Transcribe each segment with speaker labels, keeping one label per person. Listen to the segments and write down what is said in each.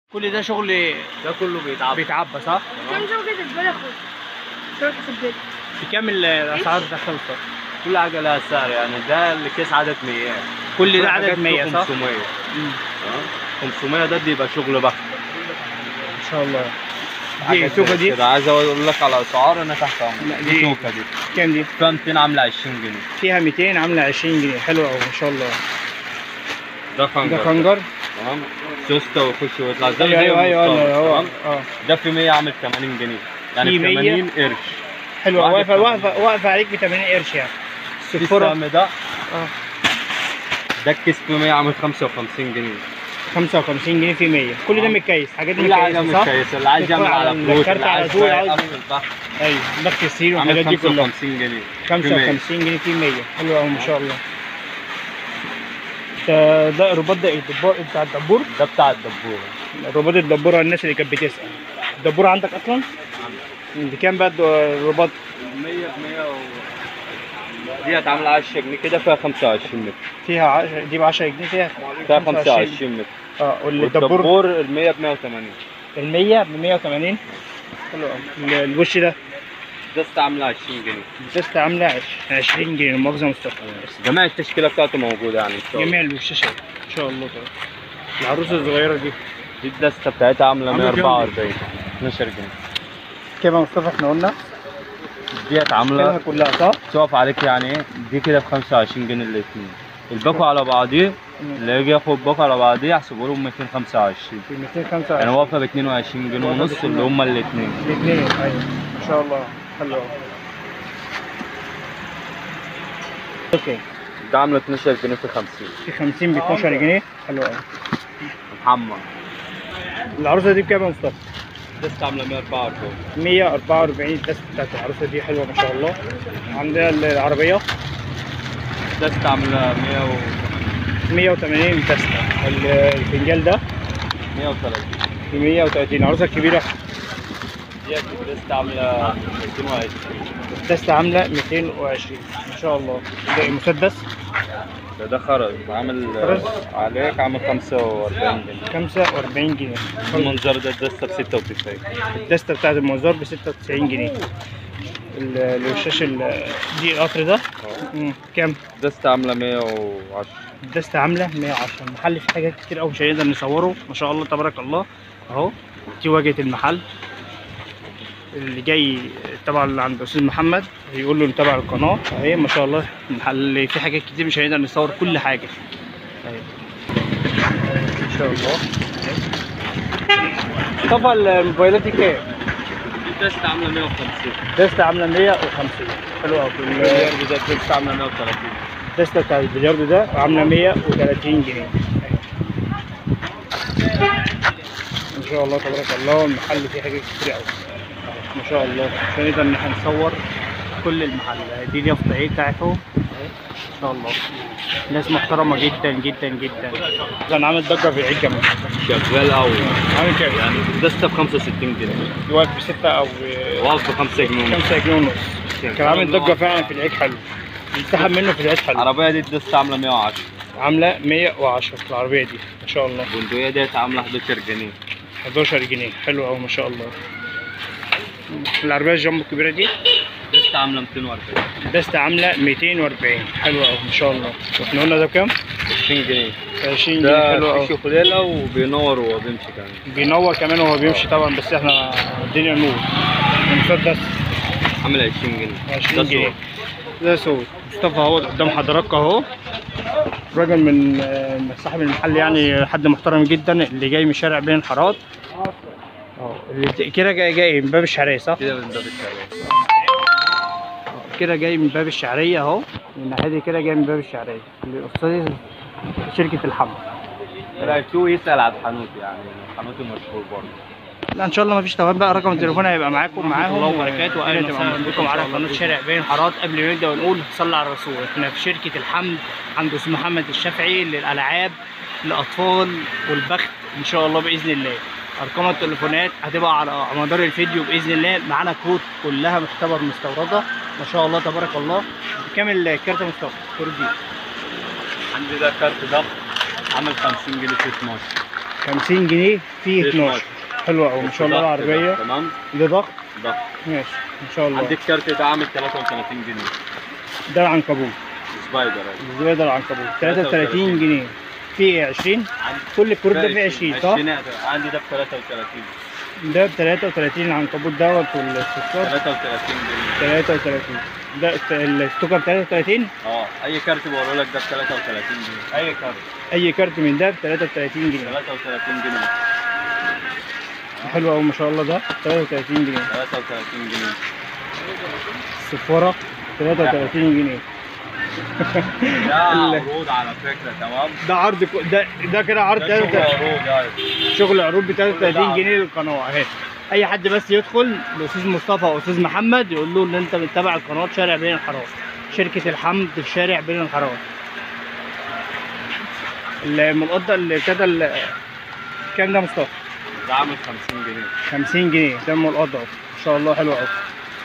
Speaker 1: كل ده شغل
Speaker 2: ده كله بيتعب
Speaker 1: بيتعبى صح؟
Speaker 3: كم شوكة البلد خد شوكة البلد
Speaker 1: بكام الاسعار بتاعت الخمسة؟
Speaker 2: كل حاجه لها سعر يعني ده الكيس عدد 100
Speaker 1: كل ده عدد 100 صح؟
Speaker 2: 500
Speaker 1: مم.
Speaker 2: اه 500 ده بيبقى شغل بخت
Speaker 1: ما شاء الله دي
Speaker 2: حاجة
Speaker 1: التوكة
Speaker 2: زي
Speaker 1: دي
Speaker 2: كده عايز اقول لك على اسعار انا تحت
Speaker 1: لا،
Speaker 2: امرك
Speaker 1: دي-
Speaker 2: دي توكه دي
Speaker 1: كام دي؟
Speaker 2: فيها 200 عامله 20 جنيه
Speaker 1: فيها 200 عاملة 20 جنيه حلوة أوي ما شاء الله
Speaker 2: ده خنجر
Speaker 1: ده خنجر
Speaker 2: تمام سوسته ويخش ويطلع ده
Speaker 1: ايوه
Speaker 2: زي
Speaker 1: ايوه ايوه
Speaker 2: المستورد،
Speaker 1: أيوة، هو
Speaker 2: تمام؟
Speaker 1: اه
Speaker 2: ده في 100 عامل 80 جنيه يعني
Speaker 1: في 100
Speaker 2: 80 قرش
Speaker 1: حلوة
Speaker 2: واحد
Speaker 1: واقفة
Speaker 2: بتمانين.
Speaker 1: واقفة واقفة عليك ب 80 قرش يعني
Speaker 2: في
Speaker 1: الصفارة
Speaker 2: السهم ده
Speaker 1: اه
Speaker 2: ده الكيس في 100 عامل 55 جنيه
Speaker 1: 55 جنيه في 100 كل ده
Speaker 2: آه.
Speaker 1: متكيس حاجات دي
Speaker 2: كل حاجه
Speaker 1: متكيسة
Speaker 2: مش
Speaker 1: صح؟
Speaker 2: كويسه اللي عايز يعمل
Speaker 1: تدخل
Speaker 2: على
Speaker 1: على
Speaker 2: فلوس
Speaker 1: الكارت
Speaker 2: اللي
Speaker 1: على
Speaker 2: عايز
Speaker 1: طول،
Speaker 2: بقى
Speaker 1: عايز-
Speaker 2: يقفل تحت
Speaker 1: ايوه ضغط السرير
Speaker 2: عامل
Speaker 1: والحاجات دي كلها
Speaker 2: 55 جنيه
Speaker 1: 55 جنيه في 100 حلو قوي ما شاء الله ده ده الرباط ده ايه الدبور بتاع الدبور
Speaker 2: ده بتاع الدبور
Speaker 1: الرباط الدبوره الناس اللي كانت بتسال الدبوره عندك اصلا بكام بقى الد- الرباط
Speaker 2: 100 ب 100 و... ديت عامله 10 جنيه كده فيها 25 متر
Speaker 1: فيها 10 دي ب 10 جنيه فيها
Speaker 2: فيها 25 متر
Speaker 1: اه والدبور
Speaker 2: والدبور ال 100 ب 180
Speaker 1: ال 100 ب 180 حلو قوي ال- الوش ده
Speaker 2: دست عامله 20 جنيه
Speaker 1: الدستة عامله عش- 20 جنيه المؤاخذه مصطفى
Speaker 2: جميع التشكيله بتاعته موجوده يعني ان شاء الله
Speaker 1: جميع الوشاشات ان شاء الله طبعا العروسه الصغيره دي
Speaker 2: دي الدسته بتاعتها عامله
Speaker 1: عاملة كام دي؟
Speaker 2: 144 12 جنيه
Speaker 1: كام يا مصطفى احنا قلنا
Speaker 2: ديت
Speaker 1: كلها
Speaker 2: عامله
Speaker 1: كلها صح؟
Speaker 2: تقف عليك يعني ايه دي كده ب 25 جنيه الاثنين الباكو على بعضيه اللي يجي ياخد باكو على بعضيه يحسبوا لهم 225
Speaker 1: في 225
Speaker 2: يعني واقفه ب 22 جنيه
Speaker 1: واقفة
Speaker 2: ونص
Speaker 1: ب
Speaker 2: اللي هم الاثنين
Speaker 1: الاثنين ايوه ما شاء الله حلو أوي. اوكي
Speaker 2: ده عامله 12 جنيه في 50
Speaker 1: في 50 ب 12 جنيه حلو قوي
Speaker 2: محمد
Speaker 1: العروسه دي بكام يا مصطفى؟
Speaker 2: دست عامله 144
Speaker 1: 144 الدست بتاعت العروسه دي حلوه ما شاء الله عندنا العربيه
Speaker 2: دست عامله 100
Speaker 1: 180 دستة ال- الفنجال ده
Speaker 2: 130
Speaker 1: ب 130 العروسه الكبيره
Speaker 2: ديت دست عامله 220
Speaker 1: الدستة عامله 220 ما شاء الله ده مسدس
Speaker 2: ده ده خرز عامل
Speaker 1: خرز؟
Speaker 2: عليك عامل 45 جنيه
Speaker 1: 45 جنيه
Speaker 2: المنظر ده الدسته ب 96
Speaker 1: الدستة بتاعت المنظار ب 96 جنيه ال- الوشاش ال- دي القطر ده مم. كام؟
Speaker 2: دسته عامله 110
Speaker 1: الدستة عاملة 110 المحل فيه حاجات كتير قوي مش هنقدر نصوره ما شاء الله تبارك الله اهو دي واجهة المحل اللي جاي طبعا اللي عند استاذ محمد يقول له نتابع القناة اهي ما شاء الله المحل فيه حاجات كتير مش هنقدر نصور كل حاجة اهي ان شاء الله طبعا الموبايلات دي كام؟
Speaker 2: الدسته عامله 150
Speaker 1: دستة عاملة 150 حلو قوي
Speaker 2: البلياردو ده الدسته عامله 130
Speaker 1: الدستة بتاع البلياردو ده عاملة 130 جنيه ما شاء الله تبارك الله المحل فيه حاجات كتير قوي ما شاء الله مش هنقدر ان احنا نصور كل المحل دي اليافطة ايه بتاعته أهي. ما شاء الله ناس محترمة جدا جدا جدا ده انا عامل ضجة في العيد كمان
Speaker 2: شغال قوي
Speaker 1: عامل كام؟
Speaker 2: يعني الدسته ب 65 جنيه
Speaker 1: واقف بستة او
Speaker 2: واقف ب 5 جنيه ونص.
Speaker 1: 5 جنيه ونص كان عامل ضجة فعلا في العيد حلو يتسحب منه في العيد حلو
Speaker 2: العربيه دي الدسته عامله 110
Speaker 1: عاملة 110 في العربية دي ما شاء الله
Speaker 2: البندقيه ديت عامله 11 جنيه
Speaker 1: 11 جنيه حلو قوي ما شاء الله العربية الجامبو الكبيرة دي
Speaker 2: الدسته عامله 240
Speaker 1: دستة عاملة 240 حلو قوي ما شاء الله واحنا قلنا ده بكام؟
Speaker 2: 20 جنيه
Speaker 1: 20 جنيه حلو
Speaker 2: ده
Speaker 1: قوي
Speaker 2: في خليله وبينور وهو بيمشي كمان
Speaker 1: بينور كمان وهو بيمشي طبعا بس احنا الدنيا نور المسدس
Speaker 2: عامل 20 جنيه
Speaker 1: 20
Speaker 2: ده
Speaker 1: جنيه
Speaker 2: صور.
Speaker 1: ده صوت مصطفى اهو قدام حضراتكم اهو راجل من آه، من صاحب المحل يعني حد محترم جدا اللي جاي من شارع بين الحارات اه اللي كده جاي جاي من باب الشعريه صح؟
Speaker 2: كده من باب الشارع
Speaker 1: كده جاي من باب الشعريه اهو من الناحيه دي كده جاي من باب الشعريه الاستاذ شركه الحمل
Speaker 2: لا شو يسال على الحانوت يعني حانوت مشهور برضه
Speaker 1: لا ان شاء الله مفيش توابع بقى رقم التليفون هيبقى معاكم معاهم الله وبركاته واهلا وسهلا بكم على قناه شارع بين حارات قبل ما نبدا ونقول صلى على الرسول احنا في شركه الحمد عند استاذ محمد الشافعي للالعاب الاطفال والبخت ان شاء الله باذن الله ارقام التليفونات هتبقى على مدار الفيديو باذن الله معانا كروت كلها محتوى مستورده ما شاء الله تبارك الله كام الكارت مستورد كروت دي
Speaker 2: عندي ده كارت ضغط عامل 50 جنيه في 12
Speaker 1: 50 جنيه في
Speaker 2: في
Speaker 1: 12 حلوة قوي ما شاء الله
Speaker 2: ضغط ده،
Speaker 1: العربية
Speaker 2: تمام
Speaker 1: ده ضغط
Speaker 2: ضغط
Speaker 1: ماشي ما شاء الله
Speaker 2: عندك كارت ده عامل 33 جنيه
Speaker 1: ده العنكبوت
Speaker 2: سبايدر أهي.
Speaker 1: الزبادة العنكبوت 33 جنيه في 20
Speaker 2: عندي
Speaker 1: كل الكروت ده فيه 20 صح؟
Speaker 2: 20 عندي ده ب 33
Speaker 1: ده ب 33 العنكبوت دوت والستار
Speaker 2: 33 جنيه
Speaker 1: 33 ده الت- الستوكر ب 33
Speaker 2: اه اي كارت بقول لك ده ب 33 جنيه اي كارت
Speaker 1: اي كارت من ده ب 33 جنيه
Speaker 2: 33 جنيه
Speaker 1: حلو قوي ما شاء الله ده 33 جنيه
Speaker 2: 33 جنيه
Speaker 1: الصفارة 33 جنيه
Speaker 2: ده
Speaker 1: ال-
Speaker 2: عروض على فكره تمام
Speaker 1: ده عرض كو- ده ده كده عرض
Speaker 2: ده شغل
Speaker 1: 33
Speaker 2: عروض يعني
Speaker 1: شغل عروض ب 33
Speaker 2: ده
Speaker 1: جنيه للقناه اهي اي حد بس يدخل الاستاذ مصطفى او استاذ محمد يقول له ان انت بتتابع القناه شارع بين الحارات شركه الحمد في شارع بين الحارات المنقضه اللي ابتدى ال- كام ده مصطفى
Speaker 2: ده عامل 50 جنيه
Speaker 1: 50 جنيه ده المنقضه اهو ما شاء الله حلو قوي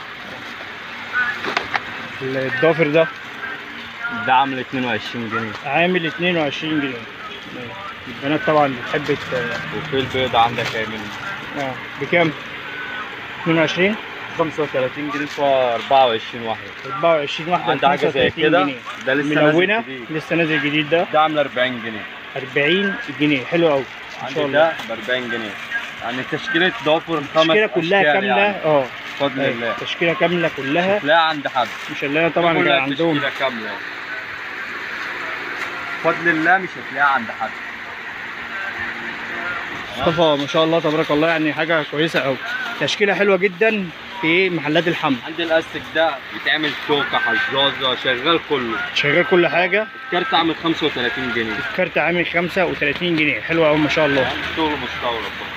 Speaker 1: الضافر ده
Speaker 2: ده عامل 22 جنيه
Speaker 1: عامل 22 جنيه البنات طبعا بتحب ت-
Speaker 2: وفي البيض عندك ايه من
Speaker 1: اه بكام 22
Speaker 2: 35 جنيه في 24 واحده
Speaker 1: 24 واحده
Speaker 2: عندي حاجه زي
Speaker 1: 35
Speaker 2: كده
Speaker 1: جنيه
Speaker 2: ده لسه نازل
Speaker 1: ملونه
Speaker 2: جديد
Speaker 1: لسه نازل جديد ده
Speaker 2: ده عامل 40 جنيه
Speaker 1: 40 جنيه حلو قوي ما شاء
Speaker 2: عندي
Speaker 1: الله
Speaker 2: ده ب 40 جنيه يعني تشكيله ضافر خمس
Speaker 1: التشكيله كلها
Speaker 2: أشكال
Speaker 1: كامله
Speaker 2: يعني.
Speaker 1: اه
Speaker 2: بفضل
Speaker 1: أيوة،
Speaker 2: الله
Speaker 1: التشكيله كامله كلها
Speaker 2: تلاقيها عند حد
Speaker 1: مش اللي أنا طبعا
Speaker 2: كلها
Speaker 1: كان عندهم
Speaker 2: تشكيله كامله بفضل الله مش هتلاقيها عند حد
Speaker 1: مصطفى ما شاء الله تبارك الله يعني حاجه كويسه قوي تشكيله حلوه جدا في محلات الحمد
Speaker 2: عندي الاستك ده بيتعمل شوكه حزازه شغال كله
Speaker 1: شغال كل حاجه
Speaker 2: الكارت عامل 35 جنيه
Speaker 1: الكارت عامل 35 جنيه حلو قوي ما شاء الله
Speaker 2: عندي شغل مستورد برضه.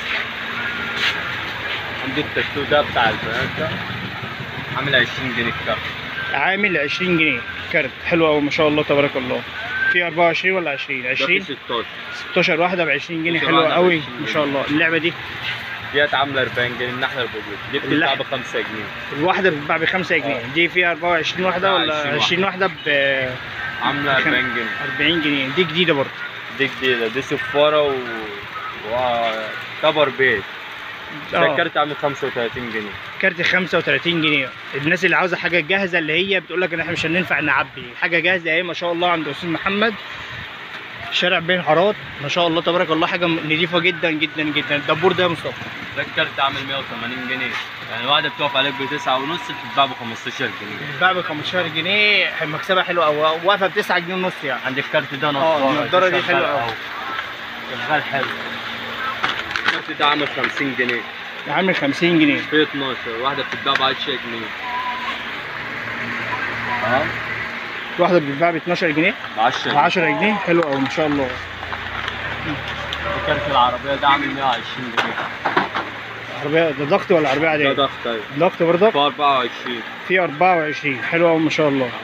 Speaker 2: عندي التاتو ده بتاع البنات ده عامل 20 جنيه الكارت
Speaker 1: عامل 20 جنيه كارت حلو قوي ما شاء الله تبارك الله في 24 ولا 20
Speaker 2: ده في
Speaker 1: 20
Speaker 2: 16
Speaker 1: 16 واحده ب 20 جنيه
Speaker 2: 16
Speaker 1: حلوه
Speaker 2: واحدة ب
Speaker 1: قوي
Speaker 2: 20
Speaker 1: ما شاء الله اللعبه دي
Speaker 2: ديت عامله 40 جنيه الناحيه البيضاء دي بتتباع
Speaker 1: اللحم.
Speaker 2: ب 5 جنيه
Speaker 1: الواحده بتتباع ب 5 جنيه دي فيها 24 واحده
Speaker 2: لا،
Speaker 1: ولا
Speaker 2: 20
Speaker 1: 20 واحده ب
Speaker 2: عامله 40 جنيه
Speaker 1: 40 جنيه دي جديده برضه
Speaker 2: دي جديده دي صفاره و و كبر بيت ده
Speaker 1: اه
Speaker 2: الكارت عامل 35 جنيه
Speaker 1: كارت 35 جنيه الناس اللي عاوزه حاجه جاهزه اللي هي بتقول لك ان احنا مش هننفع نعبي حاجه جاهزه اهي ما شاء الله عند استاذ محمد شارع بين حارات ما شاء الله تبارك الله حاجه نظيفه جدا جدا جدا الدبور ده يا مصطفى
Speaker 2: ده الكارت عامل 180 جنيه يعني واحده بتقف عليك ب 9 ونص بتتباع ب 15 جنيه
Speaker 1: بتتباع ب 15 جنيه مكسبها حلو قوي واقفه ب 9 جنيه ونص يعني
Speaker 2: عندك الكارت ده
Speaker 1: اه،
Speaker 2: نضاره
Speaker 1: النضارة دي
Speaker 2: شغال
Speaker 1: حلوة أوي.
Speaker 2: أوي. شغال حلو الكارت ده عامل 50 جنيه
Speaker 1: عامل 50 جنيه
Speaker 2: في 12 واحده بتتباع ب 10 جنيه اه
Speaker 1: واحده بتتباع ب 12 جنيه
Speaker 2: ب 10
Speaker 1: ب 10 جنيه حلو قوي ما شاء الله
Speaker 2: الكارت العربيه ده عامل 120 جنيه
Speaker 1: عربيه ده ضغط ولا عربيه
Speaker 2: ده
Speaker 1: عاديه؟
Speaker 2: ضغط طيب
Speaker 1: ضغط برضه
Speaker 2: ب 24
Speaker 1: في 24 حلو قوي ما شاء الله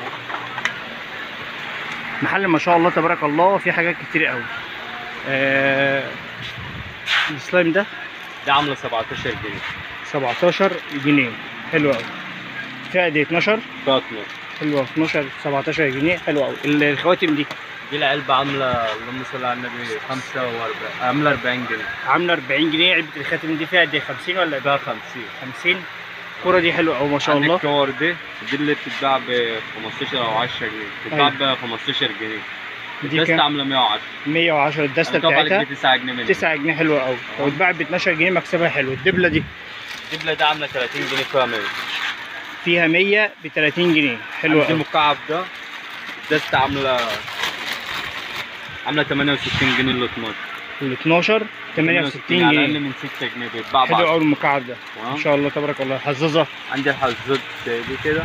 Speaker 1: محل ما شاء الله تبارك الله فيه حاجات كتير قوي آه السلايم ده
Speaker 2: ده عامله 17 جنيه
Speaker 1: 17 جنيه حلو قوي فئه دي 12
Speaker 2: فيها 12
Speaker 1: حلوه 12 17 جنيه حلو قوي الخواتم دي
Speaker 2: دي العلبه عامله اللهم صل على النبي 45 عامله 40 جنيه
Speaker 1: عامله 40 جنيه علبه الخاتم دي فيها قد ايه 50 ولا
Speaker 2: فيها 50
Speaker 1: 50 الكوره دي حلوه قوي ما شاء
Speaker 2: عندك
Speaker 1: الله
Speaker 2: الكور دي دي اللي بتتباع ب 15 او 10 جنيه بتتباع ب 15 جنيه
Speaker 1: دي
Speaker 2: الدستة
Speaker 1: كام
Speaker 2: عامله 110
Speaker 1: 110 الدسته
Speaker 2: هنطبق عليك
Speaker 1: بتاعتها
Speaker 2: ب 9 جنيه منها
Speaker 1: 9 جنيه حلوه قوي لو اتباعت ب 12 جنيه مكسبها حلو الدبله دي
Speaker 2: الدبله ده عامله 30 جنيه فيها 100
Speaker 1: فيها 100 ب 30 جنيه حلوه
Speaker 2: عندي
Speaker 1: قوي
Speaker 2: المكعب ده الدستة عامله عامله 68 جنيه ل 12
Speaker 1: ال 12 68
Speaker 2: على اقل
Speaker 1: جنيه
Speaker 2: من 6 جنيه بيتباع ب
Speaker 1: حلو
Speaker 2: 10
Speaker 1: قوي المكعب ده
Speaker 2: تمام؟
Speaker 1: ما شاء الله تبارك الله حظاظه
Speaker 2: عندي الحظوظ دي كده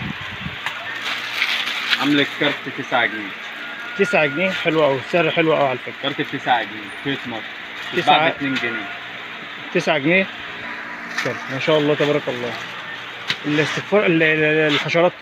Speaker 2: عامله الكارت 9 جنيه
Speaker 1: 9 جنيه حلو قوي السعر حلو قوي على فكره
Speaker 2: كارت ب 9 جنيه في 12
Speaker 1: تسعة-
Speaker 2: بتتباع ب 2 جنيه
Speaker 1: 9 جنيه كده. ما شاء الله تبارك الله الاستغفار ال- ال- الحشرات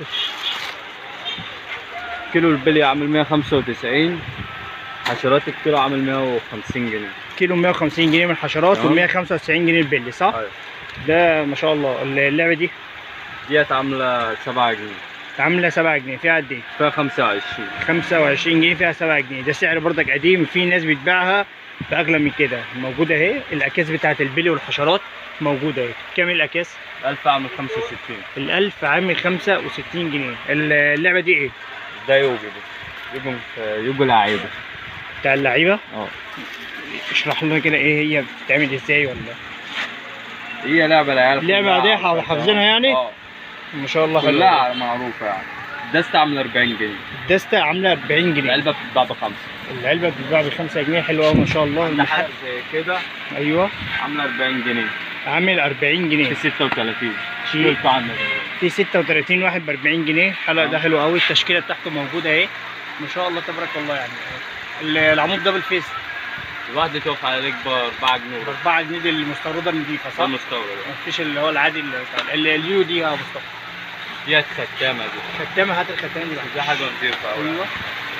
Speaker 2: كيلو البلي عامل 195 حشرات الكيلو عامل 150 جنيه
Speaker 1: كيلو 150 جنيه من الحشرات
Speaker 2: تمام.
Speaker 1: و195 جنيه البلي صح؟
Speaker 2: أيوة.
Speaker 1: ده ما شاء الله اللعبه دي
Speaker 2: ديت عامله 7 جنيه
Speaker 1: عامله 7 جنيه فيها قد ايه؟
Speaker 2: فيها 25
Speaker 1: 25 جنيه فيها 7 جنيه ده سعر برضك قديم في ناس بتبيعها باغلى من كده موجوده اهي الاكياس بتاعت البلي والحشرات موجوده اهي كام الاكياس
Speaker 2: 1000 عامل 65
Speaker 1: الألف عامل 65 جنيه اللعبه دي ايه
Speaker 2: ده يوجو ده يوجو في يوجو لعيبه
Speaker 1: بتاع اللعيبه
Speaker 2: اه
Speaker 1: اشرح لنا كده ايه هي بتتعمل ازاي ولا
Speaker 2: هي لعبه العيال
Speaker 1: لعبة
Speaker 2: كلها
Speaker 1: عادية
Speaker 2: عارفة.
Speaker 1: حافظينها يعني؟
Speaker 2: اه
Speaker 1: ما شاء الله حلو
Speaker 2: كلها معروفه يعني الدستة عامله 40 جنيه
Speaker 1: الدستة عاملة 40 جنيه
Speaker 2: العلبه بتتباع بخمسه
Speaker 1: العلبة بتتباع ب 5 جنيه حلوة أوي ما شاء الله
Speaker 2: عندنا
Speaker 1: المحل
Speaker 2: حاجه زي كده
Speaker 1: أيوه
Speaker 2: عامله 40 جنيه
Speaker 1: عامل 40 جنيه
Speaker 2: في 36
Speaker 1: في-
Speaker 2: دول عندنا
Speaker 1: في 36 واحد ب 40 جنيه حلقة ده حلو قوي التشكيلة بتاعته موجودة اهي ما شاء الله تبارك الله يعني ال- العمود ده بالفيس
Speaker 2: الواحده تقف على رجل ب 4 جنيه
Speaker 1: ب 4 جنيه دي المستوردة النضيفة
Speaker 2: ده
Speaker 1: صح؟
Speaker 2: مستورد
Speaker 1: مفيش اللي هو العادي اللي بتاع- اللي اليو دي يا مصطفى
Speaker 2: دي ختامه دي
Speaker 1: ختامة هات الختامة دي بقى.
Speaker 2: دي حاجه نظيفه قوي
Speaker 1: ايوه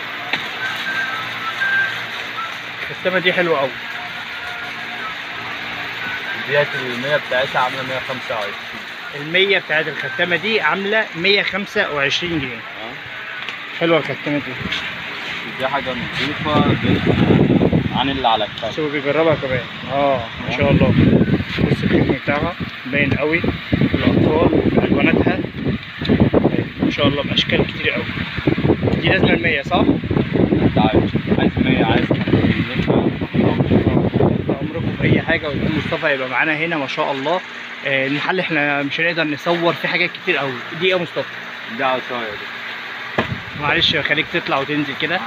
Speaker 1: الختامة دي حلوة قوي
Speaker 2: ديت ال 100 بتاعتها عامله 125
Speaker 1: المية بتاعت الختامة دي عاملة 125 جنيه
Speaker 2: اه
Speaker 1: حلوة الختامة دي
Speaker 2: دي حاجه نظيفه جدا عن اللي على الكتاب
Speaker 1: شوف بيجربها كمان اه ما شاء الله بص الختم بتاعها باين قوي الاطفال الواناتها ما شاء الله باشكال كتير قوي دي لازمه المية صح؟
Speaker 2: انت عايز عايز 100 عايز 50
Speaker 1: عمركم في اي حاجه ويكون مصطفى يبقى معانا هنا ما شاء الله آه، المحل احنا مش هنقدر نصور فيه حاجات كتير قوي دي ايه يا مصطفى؟
Speaker 2: دي عصايه دي
Speaker 1: معلش خليك تطلع وتنزل كده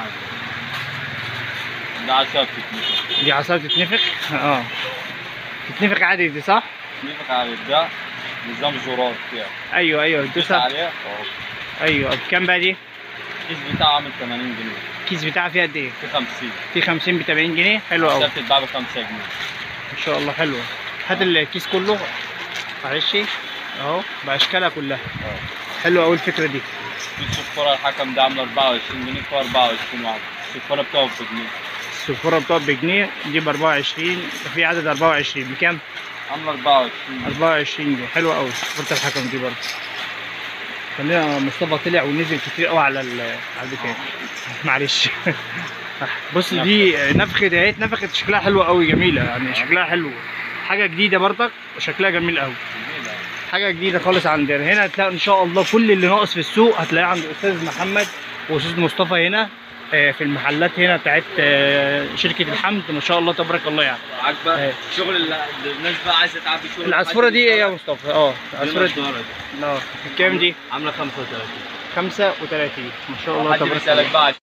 Speaker 2: ده عصايه بتتنفخ
Speaker 1: دي عصايه تتنفخ اه تتنفخ عادي دي صح؟
Speaker 2: بتتنفخ على ده نظام زرار كده
Speaker 1: ايوه ايوه
Speaker 2: تدوس
Speaker 1: دوسها
Speaker 2: عليها اه
Speaker 1: ايوه بكام بقى دي؟
Speaker 2: الكيس بتاعه عامل 80 جنيه
Speaker 1: الكيس بتاعها فيها قد ايه؟
Speaker 2: في 50
Speaker 1: في 50 ب 80 جنيه حلو قوي
Speaker 2: ده بتتباع ب 5 جنيه
Speaker 1: ما شاء الله حلوه هات الكيس كله معلش اهو باشكالها كلها
Speaker 2: اه
Speaker 1: حلوه قوي الفكره دي
Speaker 2: في الصفاره الحكم ده عامله 24 جنيه في 24 واحد الصفاره بتقف بجنيه
Speaker 1: السفوره بتقف بجنيه دي ب 24 في عدد 24 بكام؟
Speaker 2: عامله 24
Speaker 1: 24 جنيه حلوه قوي سفوره الحكم دي برضه خلينا مصطفى طلع ونزل كتير قوي على ال- على البتاع معلش بص دي نفخه اهي اتنفخت شكلها حلو قوي جميله يعني شكلها حلو حاجه جديده برضك وشكلها جميل قوي حاجه جديده خالص عندنا هنا هتلاقي ان شاء الله كل اللي ناقص في السوق هتلاقيه عند استاذ محمد واستاذ مصطفى هنا آه، في المحلات هنا بتاعت آه، شركه الحمد ما شاء الله تبارك الله يعني
Speaker 2: عاجبك
Speaker 1: ايه.
Speaker 2: شغل اللي الناس بقى عايزه تعبي شغل
Speaker 1: العصفوره دي ايه يا مصطفى اه العصفوره دي
Speaker 2: العصفوره
Speaker 1: اه كام دي
Speaker 2: عامله 35
Speaker 1: 35 ما شاء الله
Speaker 2: حد
Speaker 1: تبارك
Speaker 2: بيسالك
Speaker 1: الله
Speaker 2: بقى